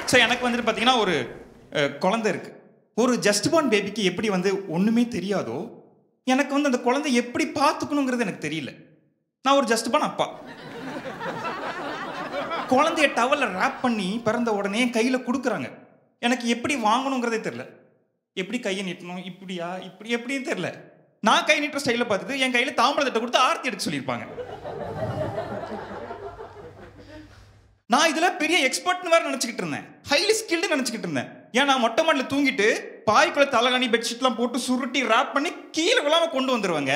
So எனக்கு வந்துட்டு பார்த்தீங்கன்னா ஒரு அஹ், குழந்தை இருக்கு ஒரு ஜஸ்ட் பார்ன் பேபிக்கு எப்படி வந்து ஒன்றுமே தெரியாதோ எனக்கு வந்து அந்த குழந்தை எப்படி பார்த்துக்கணுங்கிறது எனக்கு தெரியல நான் ஒரு ஜஸ்ட் பார்ன் அப்பா குழந்தைய டவல்ல ரேப் பண்ணி பிறந்த உடனே என் கையில் கொடுக்குறாங்க எனக்கு எப்படி வாங்கணுங்கிறதே தெரில எப்படி கையை நீட்டணும் இப்படியா இப்படி எப்படின்னு தெரில நான் கை நீட்டுற ஸ்டைலில் பார்த்துட்டு என் கையில் தாம்பரத்தட்டை கொடுத்து ஆர்த்தி எடுக்க சொல்லியிருப்பாங்க நான் இதுல பெரிய எக்ஸ்பர்ட்னு வேற நினைச்சுக்கிட்டு இருந்தேன் ஹைலி ஸ்கில்டு நினைச்சுக்கிட்டு இருந்தேன் ஏன் நான் மொட்டை மாடல தூங்கிட்டு பாய்க்குள்ள தலைகாணி பெட்ஷீட்லாம் போட்டு சுருட்டி ரேப் பண்ணி கீழே விழாம கொண்டு வந்துருவாங்க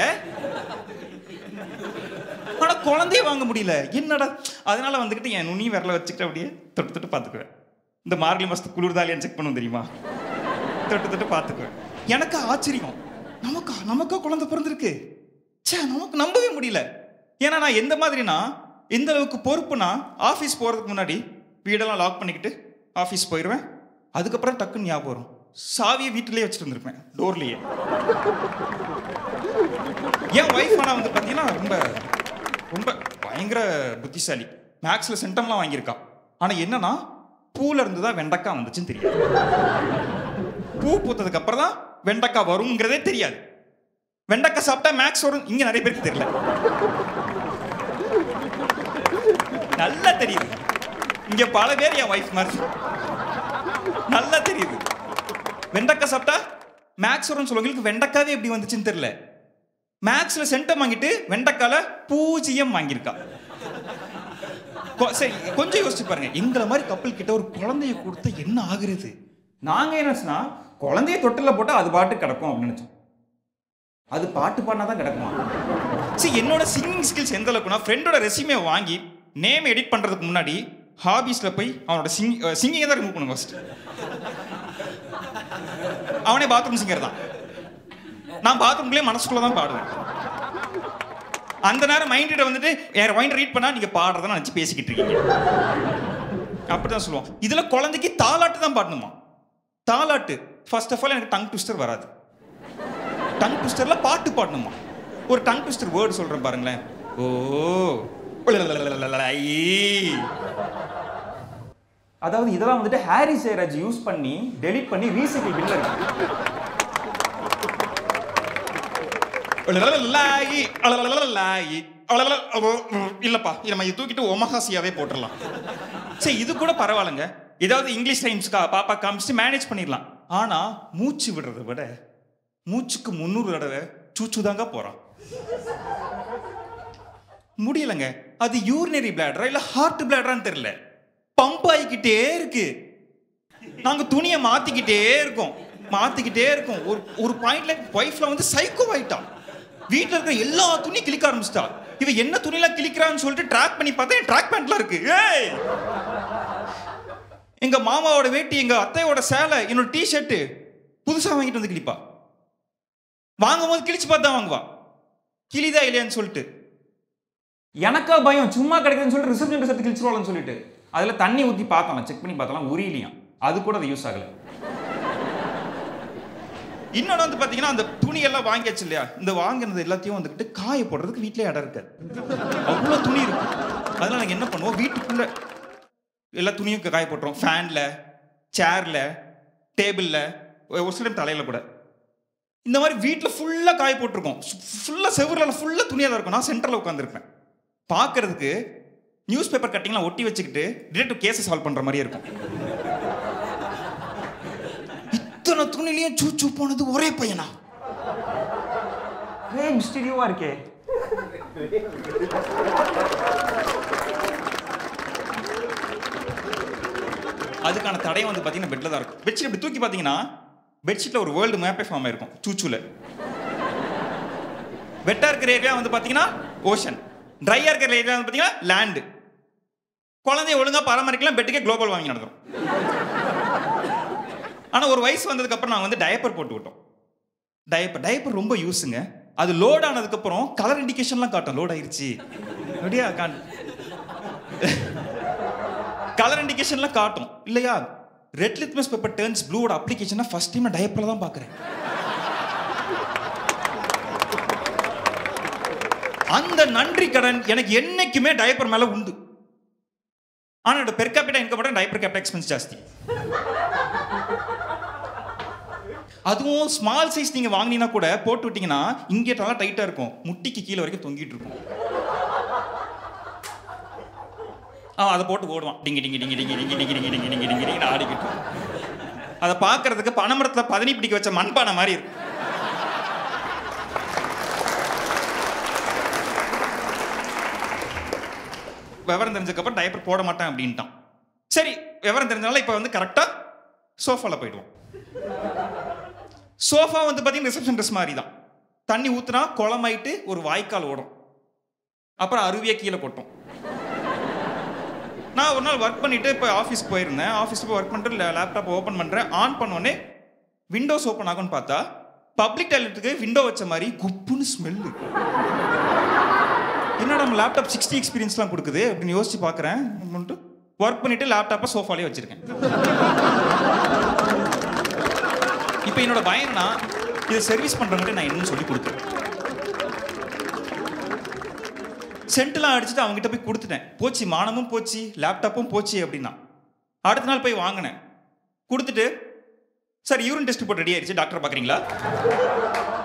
ஆனா குழந்தைய வாங்க முடியல என்னடா அதனால வந்துக்கிட்டு என் நுனி விரல வச்சுக்கிட்டு அப்படியே தொட்டு தொட்டு பார்த்துக்குவேன் இந்த மார்கழி மாசத்து குளிர்தாலியான்னு செக் பண்ணுவோம் தெரியுமா தொட்டு தொட்டு பார்த்துக்குவேன் எனக்கு ஆச்சரியம் நமக்கா நமக்கா குழந்தை பிறந்திருக்கு ச்சே நமக்கு நம்பவே முடியல ஏன்னா நான் எந்த மாதிரினா எந்த அளவுக்கு பொறுப்புனா ஆஃபீஸ் போகிறதுக்கு முன்னாடி வீடெல்லாம் லாக் பண்ணிக்கிட்டு ஆஃபீஸ் போயிடுவேன் அதுக்கப்புறம் டக்குன்னு ஞாபகம் வரும் சாவியை வீட்டிலேயே வச்சுட்டு வந்திருப்பேன் டோர்லேயே என் ஒய்ஃப் ஆனால் வந்து பார்த்தீங்கன்னா ரொம்ப ரொம்ப பயங்கர புத்திசாலி மேக்ஸில் சென்டம்லாம் வாங்கியிருக்கா ஆனால் என்னன்னா பூல இருந்து தான் வெண்டைக்காய் வந்துச்சுன்னு தெரியாது பூ பூத்ததுக்கு அப்புறம் தான் வெண்டைக்காய் வருங்கிறதே தெரியாது வெண்டைக்காய் சாப்பிட்டா மேக்ஸ் வரும் இங்க நிறைய பேருக்கு தெரியல நல்லா தெரியுது இங்க பல பேர் என் ஒய்ஃப் மாதிரி நல்லா தெரியுது வெண்டைக்காய் சாப்பிட்டா மேக்ஸ் வரும்னு சொல்லுவங்களுக்கு வெண்டைக்காவே எப்படி வந்துச்சுன்னு தெரியல மேக்ஸ்ல சென்டம் வாங்கிட்டு வெண்டைக்கால பூஜ்ஜியம் வாங்கியிருக்கா கொ- சரி கொஞ்சம் யோசிச்சு பாருங்க எங்களை மாதிரி கப்பல் கிட்ட ஒரு குழந்தைய கொடுத்தா என்ன ஆகுறது நாங்க என்ன சொன்னா குழந்தைய தொட்டில போட்டா அது பாட்டு கிடக்கும் அப்படின்னு நினைச்சோம் அது பாட்டு பாடினா தான் கிடக்குமா சரி என்னோட சிங்கிங் ஸ்கில்ஸ் எந்த அளவுக்குனா ஃப்ரெண்டோட ரெசியூமே வாங்கி நேம் எடிட் பண்றதுக்கு முன்னாடி ஹாபீஸ்ல போய் அவனோட சிங் சிங்கிங்கை தான் ரிமூவ் பண்ணும் ஃபர்ஸ்ட் அவனே பாத்ரூம் சிங்கர் தான் நான் பாத்ரூம்குள்ளே மனசுக்குள்ள தான் பாடுவேன் அந்த நேரம் மைண்டிட்ட வந்துட்டு என் மைண்ட் ரீட் பண்ணா நீங்க பாடுறத நினைச்சு பேசிக்கிட்டு இருக்கீங்க அப்படிதான் சொல்லுவோம் இதுல குழந்தைக்கு தாலாட்டு தான் பாடணுமா தாலாட்டு ஃபர்ஸ்ட் ஆஃப் ஆல் எனக்கு டங் ட்விஸ்டர் வராது டங் ட்விஸ்டர்ல பாட்டு பாடணுமா ஒரு டங் ட்விஸ்டர் வேர்டு சொல்றேன் பாருங்களேன் ஓ ஐ. அதாவது இதெல்லாம் வந்துட்டு ஹாரி சேராஜ் யூஸ் பண்ணி டெலிட் பண்ணி ரீசைக்கிள் பின்ல இருக்கு லாயி, லாயி, இல்லப்பா இதை நம்ம இது தூக்கிட்டு ஒமஹாசியாவே போட்டுடலாம் சரி இது கூட பரவாயில்லைங்க ஏதாவது இங்கிலீஷ் டைம்ஸ்க்கா பாப்பா காமிச்சிட்டு மேனேஜ் பண்ணிடலாம் ஆனா மூச்சு விடுறதை விட மூச்சுக்கு முந்நூறு தடவை சூச்சு தாங்க போறான் முடியலங்க அது யூரினரி பிளாடரா இல்ல ஹார்ட் பிளாடரான்னு தெரியல பம்ப் ஆகிக்கிட்டே இருக்கு நாங்க துணியை மாத்திக்கிட்டே இருக்கோம் மாத்திக்கிட்டே இருக்கோம் ஒரு ஒரு பாயிண்ட்ல ஒய்ஃப்ல வந்து சைக்கோ ஆயிட்டா வீட்ல இருக்கிற எல்லா துணியும் கிளிக்க ஆரம்பிச்சிட்டா இவ என்ன துணியெல்லாம் கிளிக்கிறான்னு சொல்லிட்டு ட்ராக் பண்ணி பார்த்தா என் ட்ராக் பேண்ட்ல இருக்கு ஏய் எங்க மாமாவோட வேட்டி எங்க அத்தையோட சேலை என்னோட டி ஷர்ட் புதுசா வாங்கிட்டு வந்து கிளிப்பா வாங்கும் போது கிழிச்சு பார்த்தா வாங்குவா கிளிதா இல்லையான்னு சொல்லிட்டு எனக்கா பயம் சும்மா கிடைக்குதுன்னு சொல்லிட்டு ரிசப்ஷன் சேர்த்து கிழிச்சிருவாங்கன்னு சொல்லிட்டு அதில் தண்ணி ஊற்றி பார்த்தோம் செக் பண்ணி பார்த்தலாம் உரியலையாம் அது கூட அது யூஸ் ஆகலை இன்னொன்று வந்து பார்த்தீங்கன்னா அந்த துணியெல்லாம் வாங்கியாச்சு இல்லையா இந்த வாங்கினது எல்லாத்தையும் வந்துக்கிட்டு காய போடுறதுக்கு வீட்டிலே இடம் இருக்காது அவ்வளோ துணி இருக்கு அதனால நாங்கள் என்ன பண்ணுவோம் வீட்டுக்குள்ள எல்லா துணியும் காய போட்டுறோம் ஃபேனில் சேரில் டேபிளில் ஒரு சில தலையில் கூட இந்த மாதிரி வீட்டில் ஃபுல்லாக காய போட்டிருக்கோம் ஃபுல்லாக செவரில் ஃபுல்லாக துணியாக தான் இருக்கும் நான் சென்டரில் உட்காந்துருப்பேன் பார்க்கறதுக்கு நியூஸ் பேப்பர் கட்டிங்லாம் ஒட்டி வச்சுக்கிட்டு டிடெக்டிவ் கேஸை சால்வ் பண்ணுற மாதிரியே இருக்கும் இத்தனை துணிலையும் சூச்சு போனது ஒரே பையனா ஒரே மிஸ்டீரியோவா இருக்கே அதுக்கான தடயம் வந்து பார்த்தீங்கன்னா பெட்டில் தான் இருக்கும் பெட்ஷீட் இப்படி தூக்கி பார்த்தீங்கன்னா பெட்ஷீட்டில் ஒரு வேர்ல்டு மேப்பே ஃபார்ம் ஆயிருக்கும் சூச்சூல வெட்டா இருக்கிற ஏரியா வந்து பார்த்தீங்கன்னா ஓஷன் ட்ரையாக இருக்கிற ஏரியா வந்து பார்த்தீங்கன்னா லேண்டு குழந்தைய ஒழுங்காக பராமரிக்கலாம் பெட்டுக்கே குளோபல் வாங்கி நடக்கும் ஆனால் ஒரு வயசு வந்ததுக்கு அப்புறம் நாங்கள் வந்து டயப்பர் போட்டு விட்டோம் டயப்பர் டயப்பர் ரொம்ப யூஸுங்க அது லோட் ஆனதுக்கப்புறம் கலர் இண்டிகேஷன்லாம் காட்டும் லோட் ஆயிருச்சு அப்படியா காண் கலர் இண்டிகேஷன்லாம் காட்டும் இல்லையா ரெட் லித்மஸ் பேப்பர் டேர்ன்ஸ் ப்ளூவோட அப்ளிகேஷனை ஃபர்ஸ்ட் டைம் நான் டயப்பரில் தான் பார்க்குறேன் அந்த நன்றி கடன் எனக்கு என்னைக்குமே டயப்பர் மேல உண்டு ஆனால் என்னோட பெர் கேபிட்டா இன்கம் மட்டும் டைப்பர் கேபிட்டா எக்ஸ்பென்ஸ் ஜாஸ்தி அதுவும் ஸ்மால் சைஸ் நீங்க வாங்கினீங்கன்னா கூட போட்டு விட்டீங்கன்னா இங்கே நல்லா டைட்டா இருக்கும் முட்டிக்கு கீழே வரைக்கும் தொங்கிட்டு இருக்கும் ஆ அதை போட்டு ஓடுவான் டிங்கி டிங்கி டிங்கி டிங்கி டிங்கி டிங்கி டிங்கி டிங்கி டிங்கி டிங்கி டிங்கி ஆடிக்கிட்டு அதை பார்க்கறதுக்கு பனைமரத்தில் பதனி பிடிக்க வச்ச மண்பானை மாதிரி இருக்கும் விவரம் தெரிஞ்சதுக்கப்புறம் டைப்பர் போட மாட்டேன் அப்படின்ட்டான் சரி விவரம் தெரிஞ்சனால இப்போ வந்து கரெக்டாக சோஃபாவில் போயிடுவோம் சோஃபா வந்து பார்த்தீங்கன்னா ரிசப்ஷன் ட்ரெஸ் மாதிரி தான் தண்ணி ஊற்றுனா குளமாயிட்டு ஒரு வாய்க்கால் ஓடும் அப்புறம் அருவியை கீழே கொட்டும் நான் ஒரு நாள் ஒர்க் பண்ணிட்டு இப்போ ஆஃபீஸ் போயிருந்தேன் ஆஃபீஸ் போய் ஒர்க் பண்ணிட்டு லேப்டாப் ஓப்பன் பண்ணுறேன் ஆன் பண்ணோடனே விண்டோஸ் ஓப்பன் ஆகும்னு பார்த்தா பப்ளிக் டாய்லெட்டுக்கு விண்டோ வச்ச மாதிரி குப்புன்னு ஸ்மெல்லு என்னடா நம்ம லேப்டாப் சிக்ஸ்டி எக்ஸ்பீரியன்ஸ்லாம் கொடுக்குது அப்படின்னு யோசிச்சு பார்க்குறேன் ஒர்க் பண்ணிட்டு லேப்டாப்பை சோஃபாலே வச்சிருக்கேன் இப்போ என்னோட பயம்னா இதை சர்வீஸ் பண்ணுறவங்ககிட்ட நான் என்னன்னு சொல்லி கொடுத்தேன் சென்ட்லாம் அடிச்சுட்டு அவங்ககிட்ட போய் கொடுத்துட்டேன் போச்சு மானமும் போச்சு லேப்டாப்பும் போச்சு அப்படின்னா அடுத்த நாள் போய் வாங்கினேன் கொடுத்துட்டு சார் யூரின் டெஸ்ட் போட்டு ரெடி ஆயிடுச்சு டாக்டர் பார்க்குறீங்களா